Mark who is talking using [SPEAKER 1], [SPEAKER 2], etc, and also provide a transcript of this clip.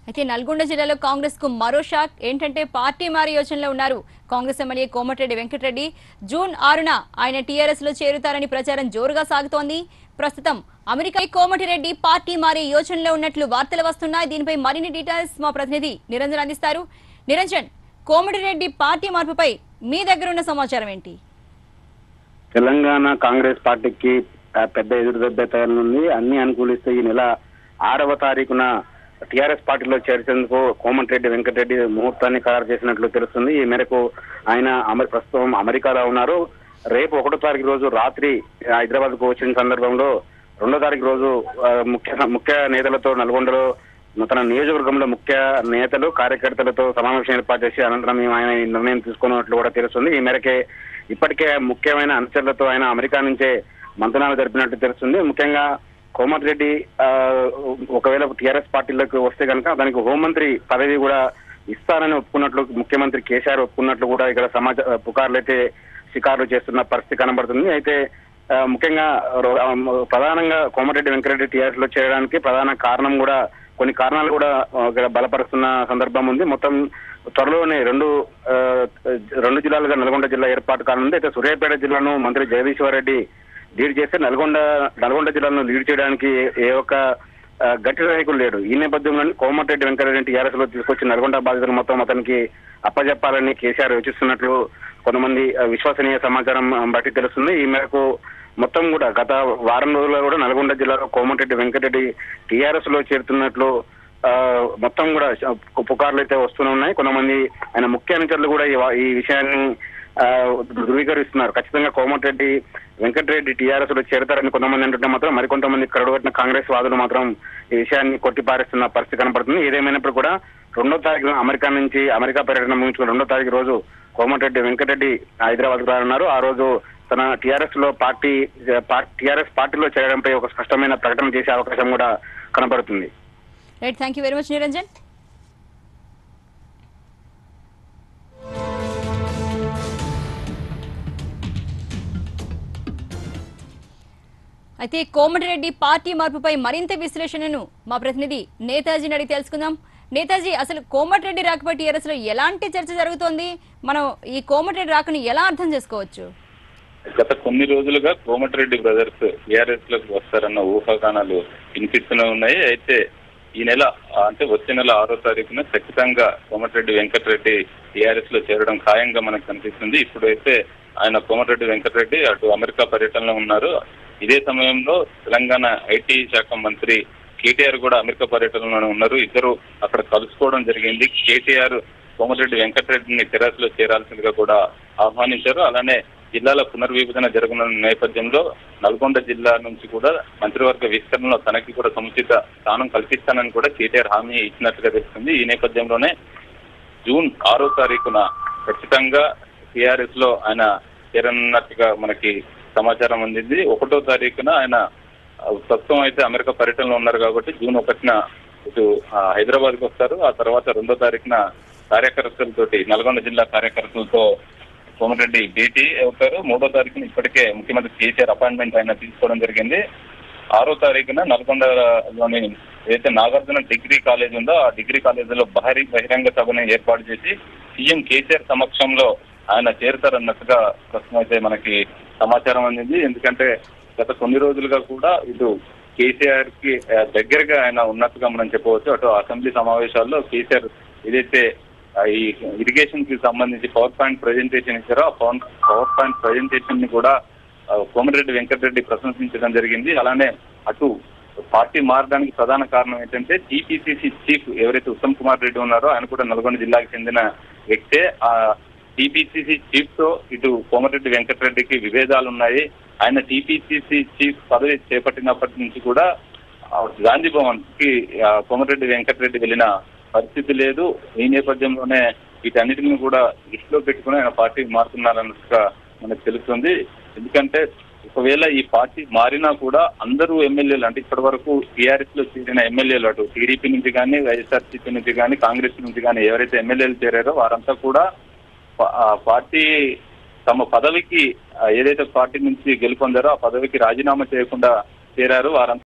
[SPEAKER 1] అయితే నల్గొండ జిల్లాలో కాంగ్రెస్ కు మరో షాక్ ఏంటంటే పార్టీ మారి యోచనలో ఉన్నారు కాంగ్రెస్ ఎమ్మెల్యే కోమటిరెడ్డి వెంకటరెడ్డి జూన్ ఆరున ఆయన టీఆర్ఎస్ లో చేరుతారని ప్రచారం జోరుగా సాగుతోంది ప్రస్తుతం అమెరికా కోమటిరెడ్డి పార్టీ మారే యోచనలో ఉన్నట్లు వార్తలు వస్తున్నాయి దీనిపై మరిన్ని డీటెయిల్స్ మా ప్రతినిధి నిరంజన్ అందిస్తారు నిరంజన్ కోమటిరెడ్డి పార్టీ మార్పుపై మీ దగ్గర ఉన్న సమాచారం ఏంటి
[SPEAKER 2] తెలంగాణ కాంగ్రెస్ పార్టీకి ఆ, పెద్ద ఎదురు దెబ్బ తగలనుంది అన్ని అనుకూలిస్తే ఈ నెల ఆరవ తారీఖున టిఆర్ఎస్ పార్టీలో చేర్చేందుకు కోమటిరెడ్డి వెంకటరెడ్డి ముహూర్తాన్ని ఖరారు చేసినట్లు తెలుస్తుంది ఈ మేరకు ఆయన అమె- ప్రస్తుతం అమెరికాలో ఉన్నారు రేపు ఒకటో తారీఖు రోజు రాత్రి హైదరాబాద్ కు వచ్చిన సందర్భంలో రెండో తారీఖు రోజు ఆ, ముఖ్య ముఖ్య నేతలతో నల్గొండలో తన నియోజకవర్గంలో ముఖ్య నేతలు కార్యకర్తలతో సమావేశం ఏర్పాటు చేసి అనంతరం ఆయన ఈ నిర్ణయం తీసుకున్నట్లు కూడా తెలుస్తుంది ఈ మేరకే ఇప్పటికే ముఖ్యమైన అనుచరులతో ఆయన అమెరికా నుంచే మంతనాలు జరిపినట్టు తెలుస్తుంది ముఖ్యంగా కోమటిరెడ్డి ఆ, ఒకవేళ టీఆర్ఎస్ పార్టీలోకి వస్తే కనుక దానికి హోంమంత్రి పదవి కూడా ఇస్తానని ఒప్పుకున్నట్లు ముఖ్యమంత్రి కేసీఆర్ ఒప్పుకున్నట్లు కూడా ఇక్కడ సమాచార పుకార్లు అయితే షికారులు చేస్తున్న పరిస్థితి కనబడుతుంది అయితే ఆ, ముఖ్యంగా రో- ఆ, ప్రధానంగా కోమటిరెడ్డి వెంకరెడ్డి టీఆర్ఎస్ లో చేరడానికి ప్రధాన కారణం కూడా కొన్ని కారణాలు కూడా ఆ, ఇక్కడ బలపరుస్తున్న సందర్భం ఉంది మొత్తం త్వరలోనే రెండు ఆ, రెండు జిల్లాలుగా నల్గొండ జిల్లా ఏర్పాటు కానుంది అయితే సూర్యాపేట జిల్లాను మంత్రి జగదీశ్వర్ రెడ్డి లీడ్ చేస్తే నల్గొండ నల్గొండ జిల్లాను లీడ్ చేయడానికి ఏ ఒక్క ఆ, గట్టి నాయకులు లేడు ఈ నేపథ్యంలో కోమటిరెడ్డి వెంకటరెడ్డి టీఆర్ఎస్ లో తీసుకొచ్చి నల్గొండ బాధితులు మొత్తం అతనికి అప్పజెప్పాలని కేసీఆర్ యోచిస్తున్నట్లు కొంతమంది ఆ, విశ్వసనీయ సమాచారం ఆ, బట్టి తెలుస్తుంది ఈ మేరకు మొత్తం కూడా గత వారం రోజుల్లో కూడా నల్గొండ జిల్లాలో కోమటిరెడ్డి వెంకటరెడ్డి టీఆర్ఎస్ లో చేరుతున్నట్లు ఆ, మొత్తం కూడా శ- పుకార్లు అయితే వస్తూనే ఉన్నాయి కొంతమంది ఆయన ముఖ్య అనుచరులు కూడా ఈ వా- ఈ విషయాన్ని ఆ, ధృవీకరిస్తున్నారు ఖచ్చితంగా కోమటిరెడ్డి వెంకటరెడ్డి టీఆర్ఎస్ లో చేరతారని కొంతమంది అంటుంటే మాత్రం మరికొంతమంది కరడుగట్టిన కాంగ్రెస్ వాదులు మాత్రం ఈ విషయాన్ని కొట్టిపారేస్తున్న పరిస్థితి కనపడుతుంది ఏదేమైనప్పుడు కూడా రెండో తారీఖున అమెరికా నుంచి అమెరికా పర్యటన ముగించుకుని రెండో తారీఖు రోజు కోమటిరెడ్డి వెంకటరెడ్డి హైదరాబాద్ కు రానున్నారు ఆ రోజు తన టీఆర్ఎస్ లో పార్టీ టీఆర్ఎస్ పార్టీలో చేరడంపై ఒక స్పష్టమైన ప్రకటన చేసే అవకాశం కూడా కనబడుతుంది
[SPEAKER 1] right thank you very much Niranjan అయితే కోమటిరెడ్డి పార్టీ మార్పుపై మరింత విశ్లేషణను మా ప్రతినిధి నేతాజీని అడిగి తెలుసుకుందాం నేతాజీ అసలు కోమటిరెడ్డి రాకపై టీఆర్ఎస్ లో ఎలాంటి చర్చ జరుగుతోంది మనం ఈ కోమటిరెడ్డి రాకను ఎలా అర్థం చేసుకోవచ్చు
[SPEAKER 3] గత కొన్ని రోజులుగా కోమటిరెడ్డి బ్రదర్స్ టీఆర్ఎస్ లోకి వస్తారన్న ఊహాగానాలు వినిపిస్తూనే ఉన్నాయి అయితే ఈ నెల ఆ, అంటే వచ్చే నెల ఆరో తారీఖున ఖచ్చితంగా కోమటిరెడ్డి వెంకటరెడ్డి టీఆర్ఎస్ లో చేరడం ఖాయంగా మనకు కనిపిస్తుంది ఇప్పుడైతే ఆయన కోమటిరెడ్డి వెంకటరెడ్డి అటు అమెరికా పర్యటనలో ఉన్నారు ఇదే సమయంలో తెలంగాణ ఐటీ శాఖ మంత్రి కేటీఆర్ కూడా అమెరికా పర్యటనలోనే ఉన్నారు ఇద్దరు అక్కడ కలుసుకోవడం జరిగింది కేటీఆర్ కోమటిరెడ్డి వెంకటరెడ్డిని తెరాసలో చేరాల్సిందిగా కూడా ఆహ్వానించారు అలానే జిల్లాల పునర్విభజన జరగనున్న నేపథ్యంలో నల్గొండ జిల్లా నుంచి కూడా మంత్రివర్గ విస్తరణలో తనకి కూడా సముచిత స్థానం కల్పిస్తానని కూడా కేటీఆర్ హామీ ఇచ్చినట్టుగా తెలుస్తుంది ఈ నేపథ్యంలోనే జూన్ ఆరో తారీఖున ఖచ్చితంగా టిఆర్ఎస్ లో ఆయన చేరనున్నట్టుగా మనకి సమాచారం అందింది ఒకటో తారీఖున ఆయన ఆ, ప్రస్తుతం అయితే అమెరికా పర్యటనలో ఉన్నారు కాబట్టి జూన్ ఒకటిన ఇటు హైదరాబాద్ కి వస్తారు ఆ తర్వాత రెండో తారీఖున కార్యకర్తలతోటి నల్గొండ జిల్లా కార్యకర్తలతో సోమిరెడ్డి భేటీ అవుతారు మూడో తారీఖున ఇప్పటికే ముఖ్యమంత్రి కేసీఆర్ అపాయింట్మెంట్ ఆయన తీసుకోవడం జరిగింది ఆరో తారీఖున నల్గొండలోని ఏదైతే నాగార్జున డిగ్రీ కాలేజ్ ఉందో ఆ డిగ్రీ కాలేజీలో భారీ బహిరంగ సభను ఏర్పాటు చేసి సీఎం కేసీఆర్ సమక్షంలో ఆయన చేరుతారన్నట్టుగా ప్రస్తుతం అయితే మనకి సమాచారం అందింది ఎందుకంటే గత కొన్ని రోజులుగా కూడా ఇటు కేసీఆర్ కి ఆ, దగ్గరగా ఆయన ఉన్నట్టుగా మనం చెప్పవచ్చు అటు అసెంబ్లీ సమావేశాల్లో కేసీఆర్ ఏదైతే ఆ, ఈ ఇరిగేషన్ కి సంబంధించి పవర్ పాయింట్ ప్రజెంటేషన్ ఇచ్చారో ఆ పవర్ పవర్ పాయింట్ ప్రజెంటేషన్ ని కూడా ఆ, కోమటిరెడ్డి వెంకటరెడ్డి ప్రశంసించడం జరిగింది అలానే అటు పార్టీ మారడానికి ప్రధాన కారణం ఏంటంటే టీపీసీసీ చీఫ్ ఎవరైతే ఉత్తమ్ కుమార్ రెడ్డి ఉన్నారో ఆయన కూడా నల్గొండ జిల్లాకు చెందిన వ్యక్తే ఆ టీపీసీసీ చీఫ్ తో ఇటు కోమటిరెడ్డి వెంకటరెడ్డికి విభేదాలు ఉన్నాయి ఆయన టీపీసీసీ చీఫ్ పదవి చేపట్టినప్పటి నుంచి కూడా ఆ, గాంధీ భవన్ కి ఆ, కోమటిరెడ్డి వెంకటరెడ్డి వెళ్ళిన పరిస్థితి లేదు ఈ నేపథ్యంలోనే వీటన్నిటిని కూడా దృష్టిలో పెట్టుకుని ఆయన పార్టీ మారుతున్నారన్నట్టుగా మనకు తెలుస్తుంది ఎందుకంటే ఒకవేళ ఈ పార్టీ మారినా కూడా అందరూ ఎమ్మెల్యేలు అంటే ఇప్పటి వరకు టీఆర్ఎస్ లో చేరిన ఎమ్మెల్యేలు అటు టీడీపీ నుంచి కానీ వైఎస్ఆర్సీపీ నుంచి కానీ కాంగ్రెస్ నుంచి కానీ ఎవరైతే ఎమ్మెల్యేలు చేరారో వారంతా కూడా పా- ఆ పార్టీ తమ పదవికి ఆ, ఏదైతే పార్టీ నుంచి గెలుపొందారో ఆ పదవికి రాజీనామా చేయకుండా చేరారు వారంతా